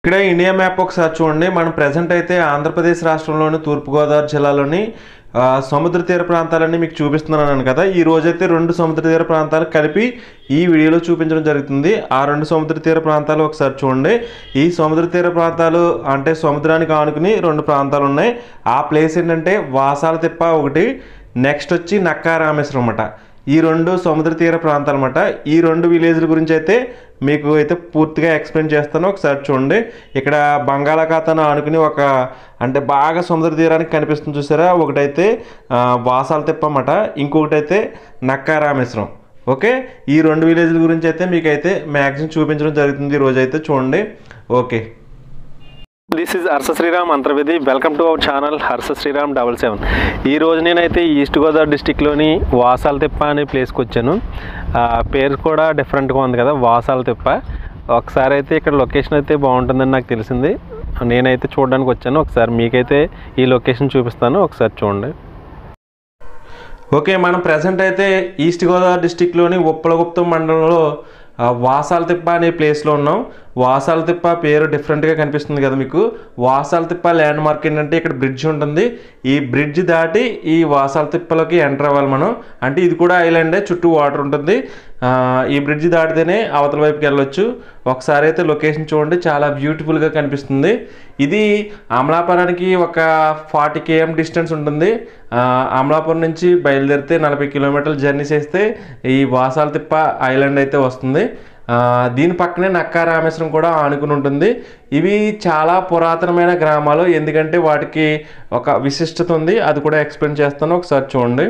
ఇక్కడ India map ఒకసారి చూడండి మనం ప్రజెంట్ అయితే ఆంధ్రప్రదేశ్ రాష్ట్రంలోని తూర్పుగోదావరి జిల్లాలోని ఆ, సముద్ర తీర ప్రాంతాలన్నీ మీకు చూపిస్తున్నాను కదా ఈ రోజైతే రెండు సముద్ర తీర ప్రాంతాలు కలిపి ఈ వీడియోలో చూపించడం జరుగుతుంది ఆ రెండు సముద్ర తీర ప్రాంతాలు ఒకసారి చూడండి ఈ సముద్ర తీర ప్రాంతాలు అంటే సముద్రానికి ఆనుకుని రెండు ప్రాంతాలు ఉన్నాయి ఆ ప్లేస్ ఏంటంటే వాసాల తిప్ప ఒకటి నెక్స్ట్ వచ్చి నక్కా రామేశ్వరం అన్నమాట ఈ రెండు సముద్ర తీర ప్రాంతాలు అనమాట ఈ రెండు విలేజ్ల గురించి అయితే మీకు అయితే పూర్తిగా ఎక్స్ప్లెయిన్ చేస్తాను ఒకసారి చూడండి ఇక్కడ బంగాళాఖాతాను ఆనుకుని ఒక అంటే బాగా సముద్ర తీరానికి కనిపిస్తుంది చూసారా ఒకటైతే ఆ, వాసాల తిప్ప అన్నమాట ఇంకొకటి అయితే నక్కా రామేశ్వరం ఓకే ఈ రెండు విలేజ్ల గురించి అయితే మీకైతే మ్యాక్సిమం చూపించడం జరుగుతుంది ఈ రోజు అయితే చూడండి okay this is Harsha Sriram Antarvedi welcome to our channel Harsha Sriram double seven ఈ రోజు నేనైతే ఈస్ట్ గోదావరి డిస్టిక్లోని వాసాల తిప్ప అనే ప్లేస్కి వచ్చాను ఆ, పేరు కూడా డిఫరెంట్గా ఉంది కదా వాసాల తిప్ప ఒకసారి అయితే ఇక్కడ లొకేషన్ అయితే బాగుంటుందని నాకు తెలిసింది నేనైతే చూడడానికి వచ్చాను ఒకసారి మీకైతే ఈ లొకేషన్ చూపిస్తాను ఒకసారి చూడండి ఓకే మనం ప్రజెంట్ అయితే ఈస్ట్ గోదావరి డిస్టిక్లోని ఉప్పలగుప్తం మండలంలో ఆ, వాసాల తిప్ప అనే ప్లేస్లో ఉన్నాం వాసాల తిప్ప పేరు డిఫరెంట్గా కనిపిస్తుంది కదా మీకు వాసాల తిప్ప ల్యాండ్ మార్క్ ఏంటంటే ఇక్కడ బ్రిడ్జ్ ఉంటుంది ఈ బ్రిడ్జ్ దాటి ఈ వాసాల తిప్పలోకి ఎంటర్ అవ్వాలి మనం అంటే ఇది కూడా ఐలాండే చుట్టూ వాటర్ ఉంటుంది ఆ, ఈ బ్రిడ్జ్ దాటితేనే అవతల వైపుకి వెళ్ళొచ్చు ఒకసారి అయితే లొకేషన్ చూడండి చాలా బ్యూటిఫుల్గా కనిపిస్తుంది ఇది అమలాపురానికి ఒక ఫార్టీ కేఎం డిస్టెన్స్ ఉంటుంది ఆ, అమలాపురం నుంచి బయలుదేరితే నలభై కిలోమీటర్ల జర్నీ చేస్తే ఈ వాసాల తిప్ప ఐలాండ్ అయితే వస్తుంది ఆ, దీని పక్కనే నక్కా రామేశ్వరం కూడా ఆనుకుని ఉంటుంది ఇవి చాలా పురాతనమైన గ్రామాలు ఎందుకంటే వాటికి ఒక విశిష్టత ఉంది అది కూడా ఎక్స్ప్లెయిన్ చేస్తాను ఒకసారి చూడండి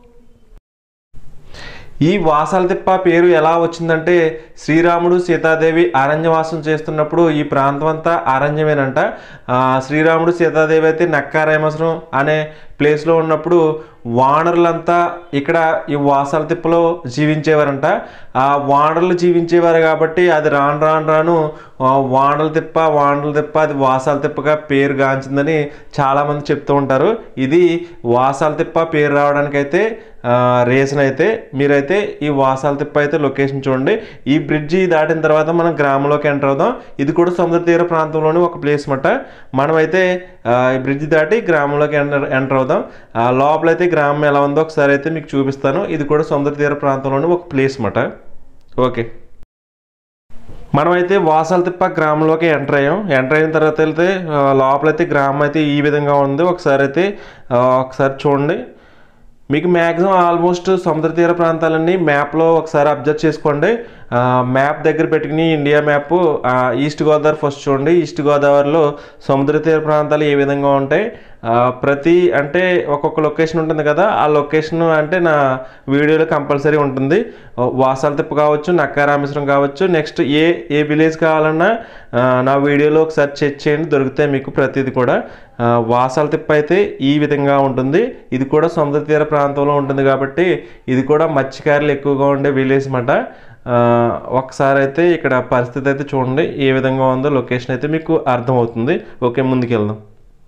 ఈ వాసాల తిప్ప పేరు ఎలా వచ్చిందంటే శ్రీరాముడు సీతాదేవి అరణ్యవాసం చేస్తున్నప్పుడు ఈ ప్రాంతం అంతా అరణ్యమేనంట ఆ, శ్రీరాముడు సీతాదేవి అయితే నక్కారామేశ్వరం అనే ప్లేస్లో ఉన్నప్పుడు వానరులంతా ఇక్కడ ఈ వాసాల తిప్పలో జీవించేవారంట ఆ వానరులు జీవించేవారు కాబట్టి అది రాను రాను రాను ఆ, వానల తిప్ప వానల తిప్ప అది వాసాల తిప్పగా పేరు గాంచిందని చాలామంది చెప్తూ ఉంటారు ఇది వాసాల తిప్ప పేరు రావడానికైతే రీజన్ అయితే మీరైతే ఈ వాసాల తిప్ప అయితే లొకేషన్ చూడండి ఈ బ్రిడ్జి దాటిన తర్వాత మనం గ్రామంలోకి ఎంటర్ అవుదాం ఇది కూడా సముద్ర తీర ప్రాంతంలోని ఒక ప్లేస్ మాట మనమైతే ఆ, ఈ బ్రిడ్జి దాటి గ్రామంలోకి ఎంటర్ ఎంటర్ అవుదాం ఆ, లోపలైతే గ్రామం ఎలా ఉందో ఒకసారి అయితే మీకు చూపిస్తాను ఇది కూడా సముద్ర తీర ప్రాంతంలోని ఒక ప్లేస్ మాట ఓకే మనమైతే వాసాల తిప్ప గ్రామంలోకి ఎంటర్ అయ్యాం ఎంటర్ అయిన తర్వాత వెళ్తే ఆ, లోపలైతే గ్రామం అయితే ఈ విధంగా ఉంది ఒకసారి అయితే ఆ, ఒకసారి చూడండి మీకు మ్యాక్సిమం ఆల్మోస్ట్ సముద్ర తీర ప్రాంతాలన్నీ మ్యాప్లో ఒకసారి అబ్జర్వ్ చేసుకోండి ఆ, మ్యాప్ దగ్గర పెట్టుకుని ఇండియా మ్యాప్ ఆ, ఈస్ట్ గోదావరి ఫస్ట్ చూడండి ఈస్ట్ గోదావరిలో సముద్ర తీర ప్రాంతాలు ఏ విధంగా ఉంటాయి ఆ, ప్రతి అంటే ఒక్కొక్క లొకేషన్ ఉంటుంది కదా ఆ లొకేషన్ అంటే నా వీడియోలో కంపల్సరీ ఉంటుంది వాసాల తిప్ప కావచ్చు నక్కారామేశ్వరం కావచ్చు నెక్స్ట్ ఏ ఏ విలేజ్ కావాలన్నా ఆ, నా వీడియోలో ఒకసారి చెక్ చేయండి దొరుకుతాయి మీకు ప్రతిది కూడా ఆ, వాసాల తిప్ప అయితే ఈ విధంగా ఉంటుంది ఇది కూడా సముద్ర తీర ప్రాంతంలో ఉంటుంది కాబట్టి ఇది కూడా మత్స్యకారులు ఎక్కువగా ఉండే విలేజ్ మాట ఆ, ఒకసారి అయితే ఇక్కడ పరిస్థితి అయితే చూడండి ఏ విధంగా ఉందో లొకేషన్ అయితే మీకు అర్థమవుతుంది ఓకే ముందుకెళ్దాం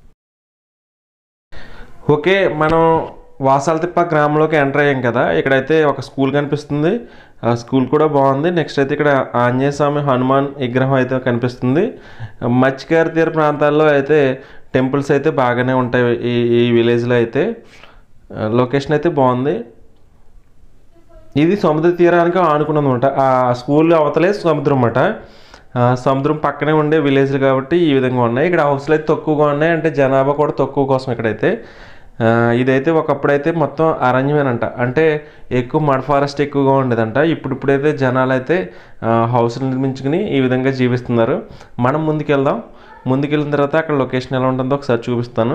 ఓకే మనం వాసాలతిప్ప గ్రామంలోకి ఎంటర్ అయ్యాం కదా ఇక్కడైతే ఒక స్కూల్ కనిపిస్తుంది ఆ స్కూల్ కూడా బాగుంది నెక్స్ట్ అయితే ఇక్కడ ఆంజనేయ స్వామి హనుమాన్ విగ్రహం అయితే కనిపిస్తుంది మత్స్యకార తీర ప్రాంతాల్లో అయితే టెంపుల్స్ అయితే బాగానే ఉంటాయి ఈ ఈ విలేజ్లో అయితే ఆ, లొకేషన్ అయితే బాగుంది ఇది సముద్ర తీరానికి ఆనుకున్నది అనమాట ఆ స్కూల్ అవతలే సముద్రం అన్నమాట ఆ, సముద్రం పక్కనే ఉండే విలేజ్లు కాబట్టి ఈ విధంగా ఉన్నాయి ఇక్కడ హౌస్లు అయితే తక్కువగా ఉన్నాయి అంటే జనాభా కూడా తక్కువ కోసం ఇక్కడైతే ఆ, ఇదైతే ఒకప్పుడైతే మొత్తం అరణ్యమేనంట అంటే ఎక్కువ మడ్ ఫారెస్ట్ ఎక్కువగా ఉండేదంట ఇప్పుడు ఇప్పుడైతే జనాలు అయితే ఆ, హౌస్లు నిర్మించుకుని ఈ విధంగా జీవిస్తున్నారు మనం ముందుకెళ్దాం ముందుకెళ్ళిన తర్వాత అక్కడ లొకేషన్ ఎలా ఉంటుందో ఒకసారి చూపిస్తాను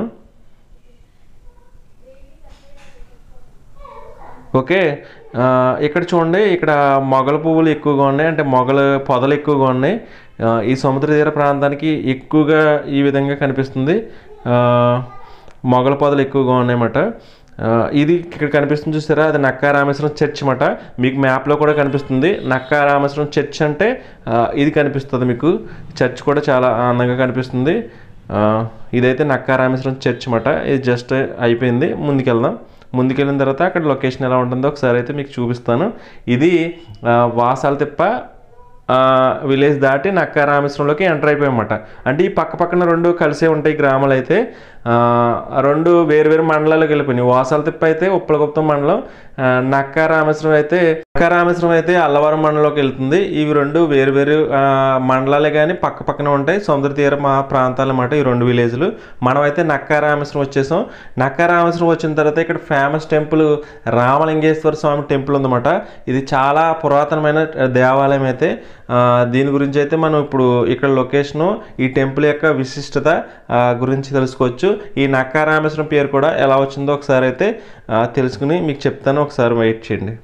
ఓకే ఆ, ఇక్కడ చూడండి ఇక్కడ మొగల పువ్వులు ఎక్కువగా ఉన్నాయి అంటే మొగల పొదలు ఎక్కువగా ఉన్నాయి ఆ, ఈ సముద్ర తీర ప్రాంతానికి ఎక్కువగా ఈ విధంగా కనిపిస్తుంది ఆ, మొగల పొదలు ఎక్కువగా ఉన్నాయన్నమాట ఆ, ఇది ఇక్కడ కనిపిస్తుంది చూసారా అది నక్కా రామేశ్వరం చర్చ్ అన్నమాట మీకు మ్యాప్లో కూడా కనిపిస్తుంది నక్కా రామేశ్వరం చర్చ్ అంటే ఆ, ఇది కనిపిస్తుంది మీకు చర్చ్ కూడా చాలా అందంగా కనిపిస్తుంది ఆ, ఇదైతే నక్కా రామేశ్వరం చర్చ్ అన్నమాట ఇది జస్ట్ అయిపోయింది ముందుకెళ్దాం ముందుకెళ్ళిన తర్వాత అక్కడ లొకేషన్ ఎలా ఉంటుందో ఒకసారి అయితే మీకు చూపిస్తాను ఇది ఆ, వాసాల తిప్ప ఆ, విలేజ్ దాటి నక్క రామేశ్వరంలోకి ఎంటర్ అయిపోయామన్నమాట అంటే ఈ పక్క పక్కన రెండు కలిసే ఉంటాయి గ్రామాలు అయితే ఆ, ఆ రెండు వేరు వేరు మండలాలకు వెళ్ళిపోయినాయి వాసాల తిప్ప అయితే ఉప్పలగుప్తం మండలం ఆ, నక్క రామేశ్వరం అయితే నక్క రామేశ్వరం అయితే అల్లవరం మండలంలోకి వెళ్తుంది ఇవి రెండు వేరు వేరు ఆ, మండలాలే కానీ పక్క పక్కన ఉంటాయి సముద్ర తీర మా ప్రాంతాలు అన్నమాట ఈ రెండు విలేజ్లు మనమైతే నక్క రామేశ్వరం వచ్చేసాం నక్క రామేశ్వరం వచ్చిన తర్వాత ఇక్కడ famous temple Ramalingeswara Swamy temple ఉందన్నమాట ఇది చాలా పురాతనమైన దేవాలయం అయితే ఆ, దీని గురించి అయితే మనం ఇప్పుడు ఇక్కడ లొకేషను ఈ టెంపుల్ యొక్క విశిష్టత ఆ, గురించి తెలుసుకోవచ్చు ఈ నక్కా రామేశ్వరం పేరు కూడా ఎలా వచ్చిందో ఒకసారి అయితే ఆ, తెలుసుకుని మీకు చెప్తాను ఒకసారి వెయిట్ చేయండి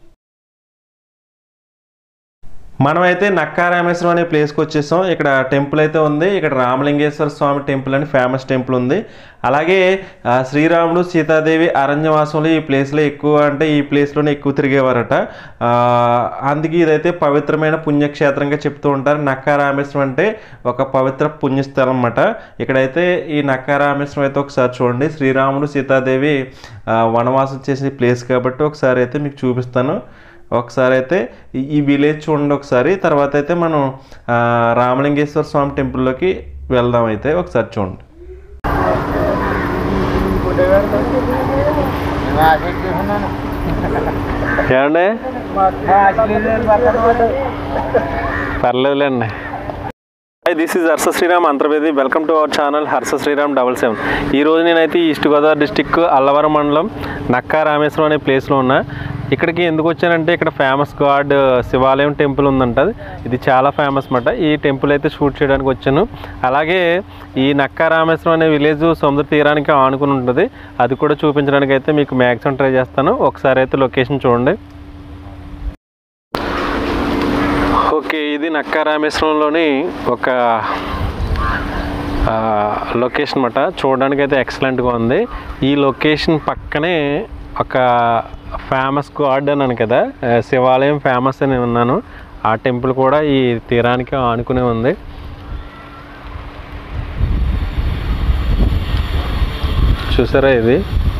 మనమైతే నక్కా రామేశ్వరం అనే ప్లేస్కి వచ్చేసాం ఇక్కడ టెంపుల్ అయితే ఉంది ఇక్కడ రామలింగేశ్వర స్వామి టెంపుల్ అని ఫేమస్ టెంపుల్ ఉంది అలాగే ఆ, శ్రీరాముడు సీతాదేవి అరణ్యవాసంలో ఈ ప్లేస్లో ఎక్కువ అంటే ఈ ప్లేస్లోనే ఎక్కువ తిరిగేవారట ఆ, అందుకే ఇదైతే పవిత్రమైన పుణ్యక్షేత్రంగా చెప్తూ ఉంటారు నక్కా రామేశ్వరం అంటే ఒక పవిత్ర పుణ్యస్థలం అన్నమాట ఇక్కడైతే ఈ నక్కా రామేశ్వరం అయితే ఒకసారి చూడండి శ్రీరాముడు సీతాదేవి ఆ, వనవాసం చేసే ప్లేస్ కాబట్టి ఒకసారి అయితే మీకు చూపిస్తాను ఒకసారి అయితే ఈ- ఈ విలేజ్ చూడండి ఒకసారి తర్వాత అయితే మనం ఆ, రామలింగేశ్వర స్వామి టెంపుల్లోకి వెళ్దాం అయితే ఒకసారి చూడండి ఏమండి పర్లేదులేండి hi this is Harsha Sriram Antarvedi welcome to our channel Harsha Sriram double seven ఈరోజు నేనైతే ఈస్ట్ గోదావరి డిస్టిక్ అల్లవరం మండలం నక్కా రామేశ్వరం అనే ప్లేస్లో ఉన్నా ఇక్కడికి ఎందుకు వచ్చానంటే ఇక్కడ ఫేమస్ గాడ్ శివాలయం టెంపుల్ ఉందంట ఇది చాలా ఫేమస్ మాట ఈ టెంపుల్ అయితే షూట్ చేయడానికి వచ్చాను అలాగే ఈ నక్కా రామేశ్వరం అనే విలేజ్ సముద్ర తీరానికి ఆనుకుని ఉంటుంది అది కూడా చూపించడానికి అయితే మీకు మ్యాక్సిమం ట్రై చేస్తాను ఒకసారి అయితే లొకేషన్ చూడండి ఓకే ఇది నక్కా రామేశ్వరంలోని ఒక ఆ, లొకేషన్ అనమాట చూడడానికి అయితే ఎక్సలెంట్గా ఉంది ఈ లొకేషన్ పక్కనే ఒక ఫేమస్ గాడ్ అన్నాను కదా ఆ, శివాలయం ఫేమస్ అని ఉన్నాను ఆ టెంపుల్ కూడా ఈ తీరానికి ఆనుకునే ఉంది చూసారా ఇది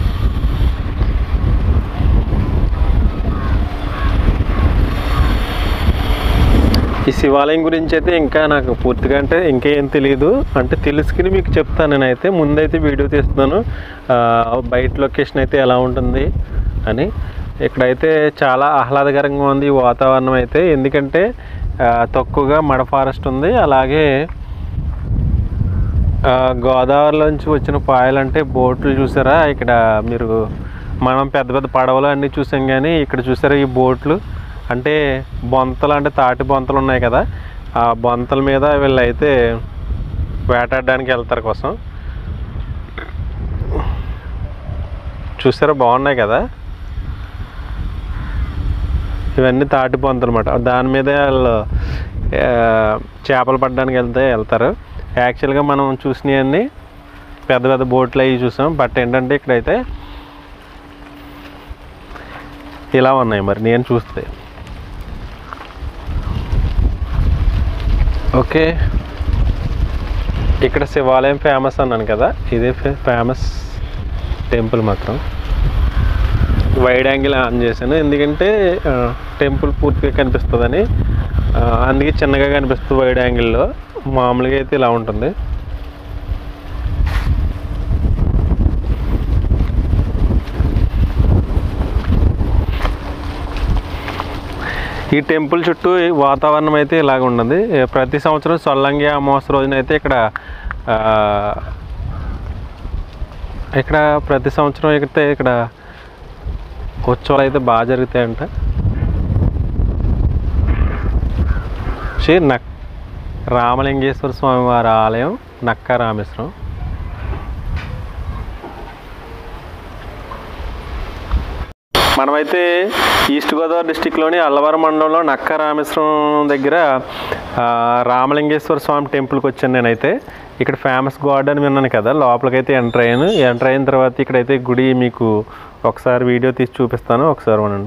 ఈ శివాలయం గురించి అయితే ఇంకా నాకు పూర్తిగా అంటే ఇంకేం తెలియదు అంటే తెలుసుకుని మీకు చెప్తాను నేనైతే ముందైతే వీడియో తీస్తున్నాను ఆ, బయట లొకేషన్ అయితే ఎలా ఉంటుంది అని ఇక్కడైతే చాలా ఆహ్లాదకరంగా ఉంది ఈ వాతావరణం అయితే ఎందుకంటే ఆ, తక్కువగా మడ ఫారెస్ట్ ఉంది అలాగే ఆ, గోదావరిలోంచి వచ్చిన పాయలు అంటే బోట్లు చూసారా ఇక్కడ మీరు మనం పెద్ద పెద్ద పడవలు అన్నీ చూసాం కానీ ఇక్కడ చూసారా ఈ బోట్లు అంటే బొంతలు అంటే తాటి బొంతలు ఉన్నాయి కదా ఆ బొంతల మీద వీళ్ళైతే వేటాడడానికి వెళ్తారు కోసం చూసారా బాగున్నాయి కదా ఇవన్నీ తాటి బొంతలు అనమాట దాని మీద వాళ్ళు ఆ, చేపలు పట్టడానికి వెళ్తే వెళ్తారు యాక్చువల్గా మనం చూసినవన్నీ పెద్ద పెద్ద బోట్లు అవి చూసాం బట్ ఏంటంటే ఇక్కడైతే ఇలా ఉన్నాయి మరి నేను చూస్తే ఓకే ఇక్కడ శివాలయం ఫేమస్ అన్నాను కదా ఇదే ఫేమస్ టెంపుల్ మాత్రం వైడ్ యాంగిల్ ఆన్ చేశాను ఎందుకంటే ఆ, టెంపుల్ పూర్తిగా కనిపిస్తుందని ఆ, అందుకే చిన్నగా కనిపిస్తుంది వైడ్ యాంగిల్లో మామూలుగా అయితే ఇలా ఉంటుంది ఈ టెంపుల్ చుట్టూ ఈ వాతావరణం అయితే ఇలాగ ఉన్నది ఏ, ప్రతి సంవత్సరం సొల్లంగి అమావాస్య రోజున అయితే ఇక్కడ ఆ, ఇక్కడ ప్రతి సంవత్సరం అయితే ఇక్కడ ఉత్సవాలు అయితే బాగా జరుగుతాయంట శ్రీ నక్ రామలింగేశ్వర స్వామి వారి ఆలయం నక్క రామేశ్వరం మనమైతే ఈస్ట్ గోదావరి డిస్టిక్లోని అల్లవరం మండలంలో నక్క రామేశ్వరం దగ్గర ఆ, రామలింగేశ్వర స్వామి టెంపుల్కి వచ్చాను నేనైతే ఇక్కడ ఫేమస్ గాడ్ అని విన్నాను కదా లోపలికైతే ఎంటర్ అయ్యాను ఎంటర్ అయిన తర్వాత ఇక్కడైతే గుడి మీకు ఒకసారి వీడియో తీసి చూపిస్తాను ఒకసారి వినండి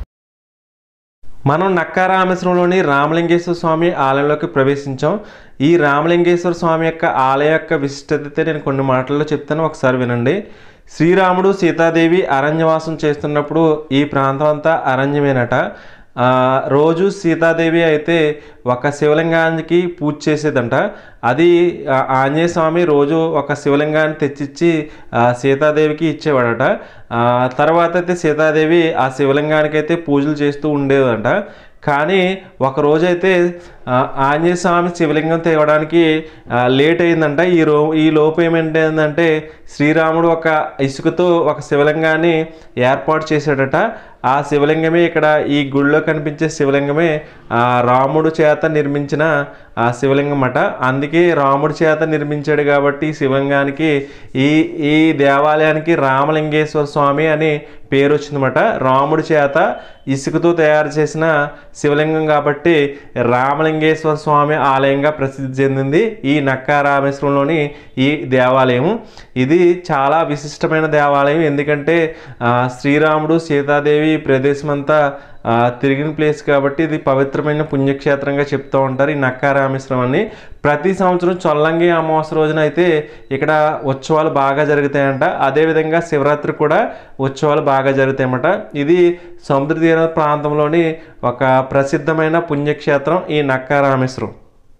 మనం నక్కా రామేశ్వరంలోని రామలింగేశ్వర స్వామి ఆలయంలోకి ప్రవేశించాం ఈ రామలింగేశ్వర స్వామి యొక్క ఆలయ యొక్క విశిష్టత నేను కొన్ని మాటల్లో చెప్తాను ఒకసారి వినండి శ్రీరాముడు సీతాదేవి అరణ్యవాసం చేస్తున్నప్పుడు ఈ ప్రాంతం అంతా అరణ్యమేనట ఆ, రోజు సీతాదేవి అయితే ఒక శివలింగానికి పూజ చేసేదంట అది ఆ, ఆంజనేయ స్వామి రోజు ఒక శివలింగాన్ని తెచ్చిచ్చి ఆ, సీతాదేవికి ఇచ్చేవాడట ఆ, తర్వాత అయితే సీతాదేవి ఆ శివలింగానికి అయితే పూజలు చేస్తూ ఉండేదంట కానీ ఒక రోజైతే ఆ, ఆంజనేయ స్వామి శివలింగం తేవడానికి ఆ, లేట్ అయిందంట ఈ రో ఈ లోపు ఏమైందంటే శ్రీరాముడు ఒక ఇసుకతో ఒక శివలింగాన్ని ఏర్పాటు చేశాడట ఆ శివలింగమే ఇక్కడ ఈ గుళ్ళో కనిపించే శివలింగమే ఆ, రాముడు చేత నిర్మించిన ఆ శివలింగం అట అందుకే రాముడి చేత నిర్మించాడు కాబట్టి ఈ శివలింగానికి ఈ ఈ దేవాలయానికి రామలింగేశ్వర స్వామి అని పేరు వచ్చిందన్నమాట రాముడి చేత ఇసుకతో తయారు చేసిన శివలింగం కాబట్టి రామలింగేశ్వర స్వామి ఆలయంగా ప్రసిద్ధి చెందింది ఈ నక్కా రామేశ్వరంలోని ఈ దేవాలయం ఇది చాలా విశిష్టమైన దేవాలయం ఎందుకంటే ఆ, శ్రీరాముడు సీతాదేవి ఈ ప్రదేశం అంతా ఆ, తిరిగిన ప్లేస్ కాబట్టి ఇది పవిత్రమైన పుణ్యక్షేత్రంగా చెప్తూ ఉంటారు ఈ నక్కా రామేశ్వరం అని ప్రతి సంవత్సరం చొల్లంగి అమావాస్య రోజున అయితే ఇక్కడ ఉత్సవాలు బాగా జరుగుతాయంట అదేవిధంగా శివరాత్రి కూడా ఉత్సవాలు బాగా జరుగుతాయన్నమాట ఇది సముద్ర తీర ప్రాంతంలోని ఒక ప్రసిద్ధమైన పుణ్యక్షేత్రం ఈ నక్కా రామేశ్వరం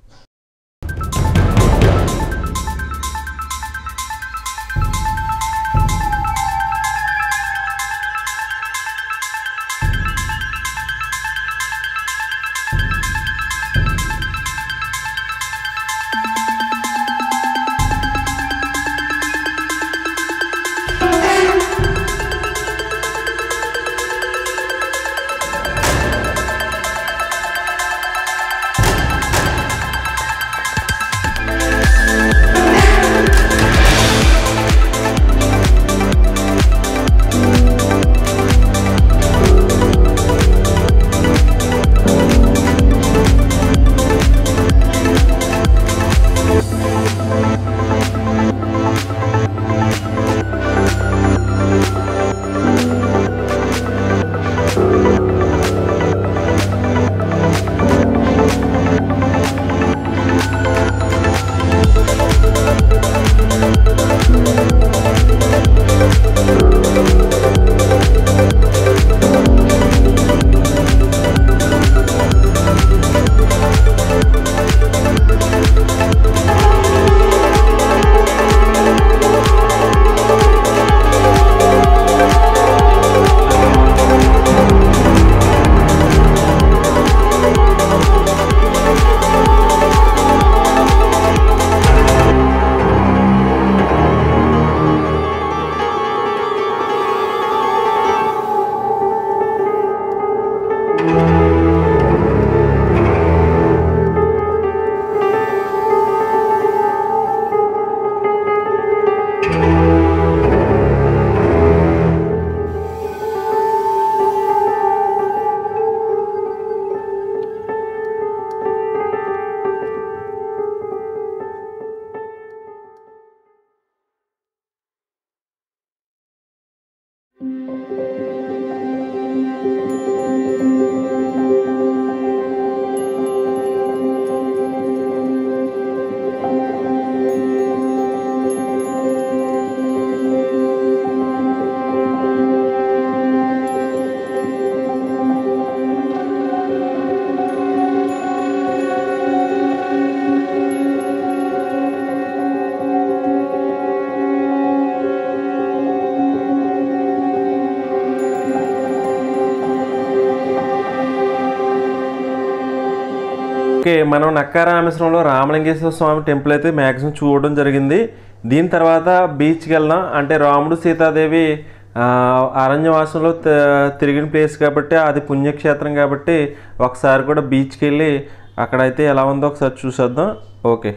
ఓకే మనం నక్కారామేశ్వరంలో రామలింగేశ్వర స్వామి టెంపుల్ అయితే మ్యాక్సిమం చూడడం జరిగింది దీని తర్వాత బీచ్కి వెళ్దాం అంటే రాముడు సీతాదేవి ఆ, అరణ్యవాసంలో త- తిరిగిన ప్లేస్ కాబట్టి అది పుణ్యక్షేత్రం కాబట్టి ఒకసారి కూడా బీచ్కి వెళ్ళి అక్కడైతే ఎలా ఉందో ఒకసారి చూసేద్దాం okay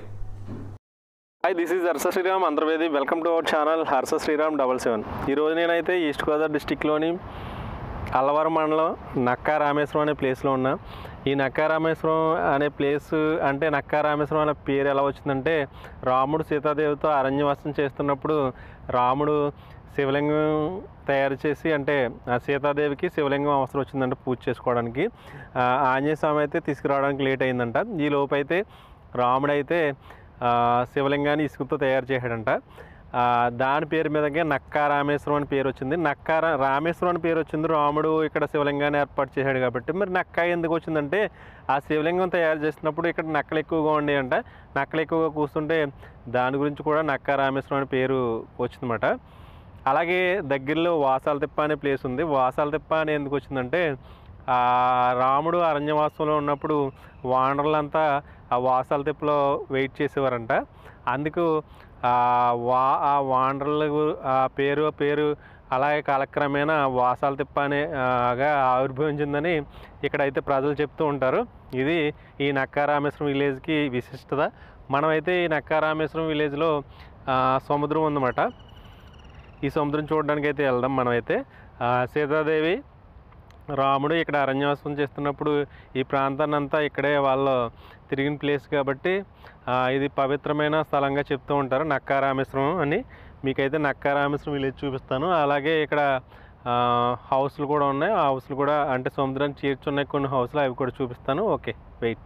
hi this is Harsha Sriram Antarvedi welcome to our channel Harsha Sriram double seven ఈరోజు నేనైతే ఈస్ట్ గోదావరి డిస్టిక్లోని అల్లవరం మండలం నక్కా రామేశ్వరం అనే ప్లేస్లో ఉన్నా ఈ నక్కా రామేశ్వరం అనే ప్లేస్ అంటే నక్కా రామేశ్వరం అనే పేరు ఎలా వచ్చిందంటే రాముడు సీతాదేవితో అరణ్యవాసం చేస్తున్నప్పుడు రాముడు శివలింగం తయారు చేసి అంటే ఆ సీతాదేవికి శివలింగం అవసరం వచ్చిందంట పూజ చేసుకోవడానికి ఆ, ఆంజనేయ స్వామి అయితే తీసుకురావడానికి లేట్ అయిందంట ఈ లోపు అయితే రాముడైతే ఆ, శివలింగాన్ని ఇసుకతో తయారు చేశాడంట ఆ, దాని పేరు మీదగా నక్కా రామేశ్వరం అని పేరు వచ్చింది నక్కా రా- రామేశ్వరం అని పేరు వచ్చింది రాముడు ఇక్కడ శివలింగాన్ని ఏర్పాటు చేశాడు కాబట్టి మరి నక్కా ఎందుకు వచ్చిందంటే ఆ శివలింగం తయారు చేసినప్పుడు ఇక్కడ నక్కలు ఎక్కువగా ఉండేయంట నక్కలు ఎక్కువగా కూస్తుంటే దాని గురించి కూడా నక్కా రామేశ్వరం అని పేరు వచ్చిందన్నమాట అలాగే దగ్గరలో వాసాల తిప్ప అనే ప్లేస్ ఉంది వాసాల తిప్ప అని ఎందుకు వచ్చిందంటే ఆ రాముడు అరణ్యవాసంలో ఉన్నప్పుడు వానరులంతా ఆ వాసాల తిప్పలో వెయిట్ చేసేవారంట అందుకు ఆ వా ఆ వానరుల గు- ఆ పేరు ఆ పేరు అలాగే కాలక్రమేణా వాసాల తిప్ప అనే ఆ, గా ఆవిర్భవించిందని ఇక్కడైతే ప్రజలు చెప్తూ ఉంటారు ఇది ఈ నక్కారామేశ్వరం విలేజ్కి విశిష్టత మనమైతే ఈ నక్కారామేశ్వరం విలేజ్లో ఆ, సముద్రం ఉందన్నమాట ఈ సముద్రం చూడడానికి అయితే వెళ్దాం మనమైతే ఆ, సీతాదేవి రాముడు ఇక్కడ అరణ్యవాసం చేస్తున్నప్పుడు ఈ ప్రాంతాన్ని అంతా ఇక్కడే వాళ్ళు తిరిగిన ప్లేస్ కాబట్టి ఆ, ఇది పవిత్రమైన స్థలంగా చెప్తూ ఉంటారు నక్కారామేశ్వరం అని మీకైతే నక్కారామేశ్వరం విలేజ్ చూపిస్తాను అలాగే ఇక్కడ ఆ, హౌస్లు కూడా ఉన్నాయి ఆ హౌస్లు కూడా అంటే సముద్రానికి చేర్చున్నాయి కొన్ని హౌస్లు అవి కూడా చూపిస్తాను ఓకే వెయిట్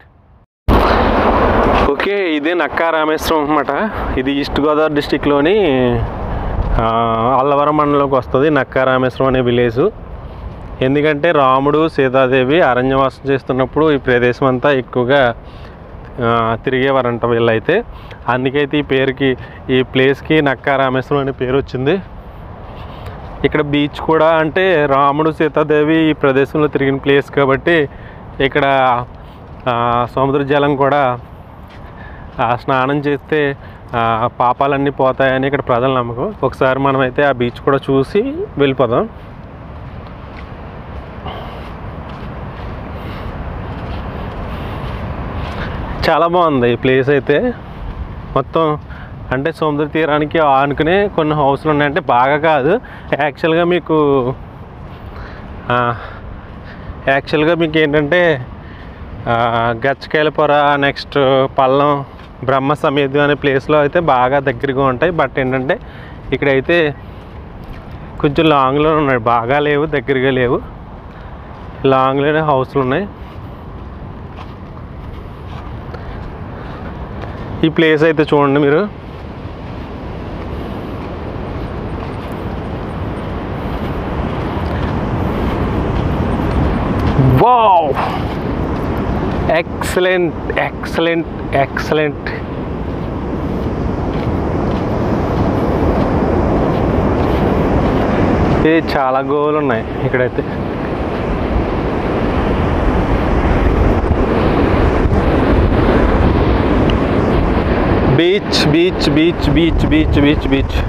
ఓకే ఇదే నక్కా రామేశ్వరం అనమాట ఇది ఈస్ట్ గోదావరి డిస్టిక్లోని అల్లవరం మండలంలోకి వస్తుంది నక్కా రామేశ్వరం అనే విలేజ్ ఎందుకంటే రాముడు సీతాదేవి అరణ్యవాసం చేస్తున్నప్పుడు ఈ ప్రదేశం అంతా ఎక్కువగా ఆ, తిరిగేవారంట వీళ్ళైతే అందుకైతే ఈ పేరుకి ఈ ప్లేస్కి నక్కా రామేశ్వరం అనే పేరు వచ్చింది ఇక్కడ బీచ్ కూడా అంటే రాముడు సీతాదేవి ఈ ప్రదేశంలో తిరిగిన ప్లేస్ కాబట్టి ఇక్కడ ఆ, సముద్ర జలం కూడా ఆ స్నానం చేస్తే ఆ, పాపాలన్నీ పోతాయని ఇక్కడ ప్రజల నమ్మకం ఒకసారి మనమైతే ఆ బీచ్ కూడా చూసి వెళ్ళిపోదాం చాలా బాగుంది ఈ ప్లేస్ అయితే మొత్తం అంటే సముద్ర తీరానికి ఆనుకునే కొన్ని హౌస్లు ఉన్నాయి అంటే బాగా కాదు యాక్చువల్గా మీకు ఆ, యాక్చువల్గా మీకు ఏంటంటే ఆ, గచ్చకాయల పొర నెక్స్ట్ పల్లం బ్రహ్మ సమేధం అనే ప్లేస్లో అయితే బాగా దగ్గరగా ఉంటాయి బట్ ఏంటంటే ఇక్కడైతే కొంచెం లాంగ్లో ఉన్నాయి బాగా లేవు దగ్గరగా లేవు లాంగ్లోనే హౌస్లు ఉన్నాయి ఈ ప్లేస్ అయితే చూడండి మీరు వావ్ ఎక్సలెంట్ ఎక్సలెంట్ ఎక్సలెంట్ ఇది చాలా గోవులు ఉన్నాయి ఇక్కడైతే beach beach beach beach beach beach beach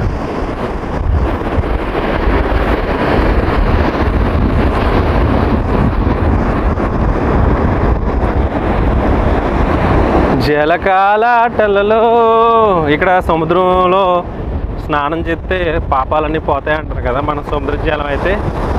జలకాలాటలలో ఇక్కడ సముద్రంలో స్నానం చేస్తే పాపాలన్నీ పోతాయి అంటారు కదా మన సముద్ర జలం అయితే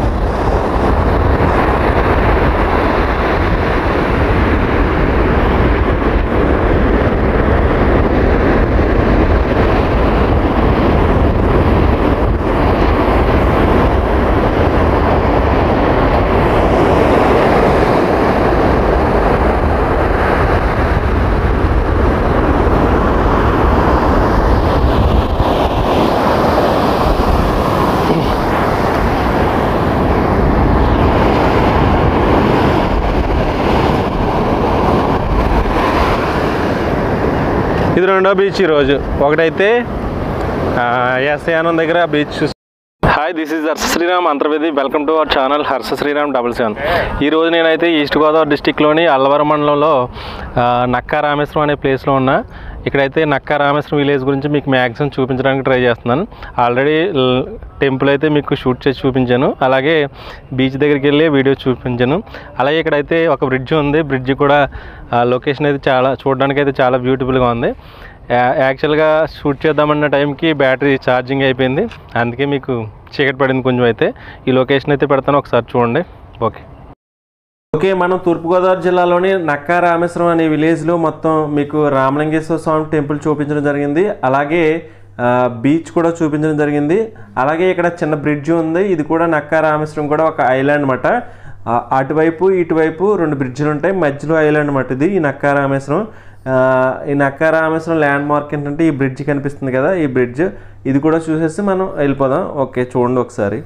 ఇది రెండో బీచ్ ఈరోజు ఒకటైతే ఎస్ఐ ఆనంద్ దగ్గర బీచ్ చూసి hi this is Harsha Sriram Antarvedi welcome to our channel Harsha Sriram double seven ఈరోజు నేనైతే ఈస్ట్ గోదావరి డిస్టిక్లోని అల్లవరం మండలంలో ఆ, నక్కా రామేశ్వరం అనే ప్లేస్లో ఉన్నా ఇక్కడైతే నక్కా రామేశ్వరం విలేజ్ గురించి మీకు మ్యాక్సిమం చూపించడానికి ట్రై చేస్తున్నాను ఆల్రెడీ టెంపుల్ అయితే మీకు షూట్ చేసి చూపించాను అలాగే బీచ్ దగ్గరికి వెళ్ళి వీడియో చూపించాను అలాగే ఇక్కడైతే ఒక బ్రిడ్జ్ ఉంది బ్రిడ్జ్ కూడా లొకేషన్ అయితే చాలా చూడడానికి అయితే చాలా బ్యూటిఫుల్గా ఉంది యా- యాక్చువల్గా షూట్ చేద్దామన్న టైంకి బ్యాటరీ ఛార్జింగ్ అయిపోయింది అందుకే మీకు చీకటి పడింది కొంచెం అయితే ఈ లొకేషన్ అయితే పెడతాను ఒకసారి చూడండి ఓకే ఓకే మనం తూర్పుగోదావరి జిల్లాలోని నక్కా రామేశ్వరం అనే విలేజ్లో మొత్తం మీకు రామలింగేశ్వర స్వామి టెంపుల్ చూపించడం జరిగింది అలాగే ఆ, బీచ్ కూడా చూపించడం జరిగింది అలాగే ఇక్కడ చిన్న బ్రిడ్జ్ ఉంది ఇది కూడా నక్కా రామేశ్వరం కూడా ఒక ఐలాండ్ అనమాట అటువైపు ఇటువైపు రెండు బ్రిడ్జిలు ఉంటాయి మధ్యలో ఐలాండ్ అనమాట ఇది ఈ నక్కా రామేశ్వరం ఆ, ఈ నక్క రామేశ్వరం ల్యాండ్ మార్క్ ఏంటంటే ఈ బ్రిడ్జ్ కనిపిస్తుంది కదా ఈ బ్రిడ్జ్ ఇది కూడా చూసేసి మనం వెళ్ళిపోదాం ఓకే చూడండి ఒకసారి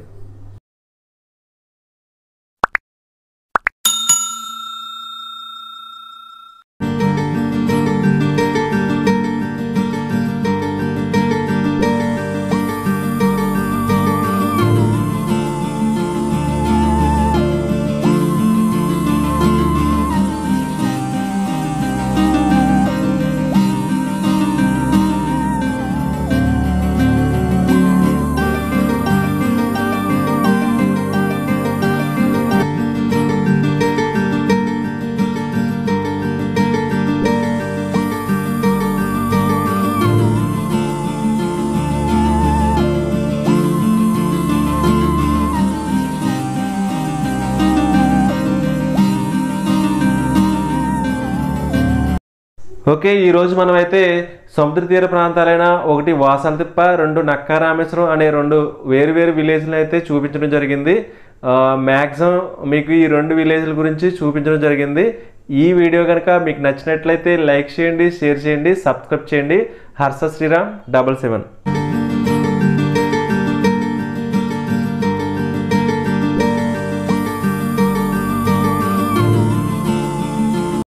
ఓకే ఈరోజు మనమైతే సముద్ర తీర ప్రాంతాలైన ఒకటి వాసంతిప్ప రెండు నక్కా రామేశ్వరం అనే రెండు వేరు వేరు విలేజ్లు అయితే చూపించడం జరిగింది మ్యాక్సిమం మీకు ఈ రెండు విలేజ్ల గురించి చూపించడం జరిగింది ఈ వీడియో కనుక మీకు నచ్చినట్లయితే లైక్ చేయండి షేర్ చేయండి సబ్స్క్రైబ్ చేయండి హర్ష శ్రీరామ్ డబల్ సెవెన్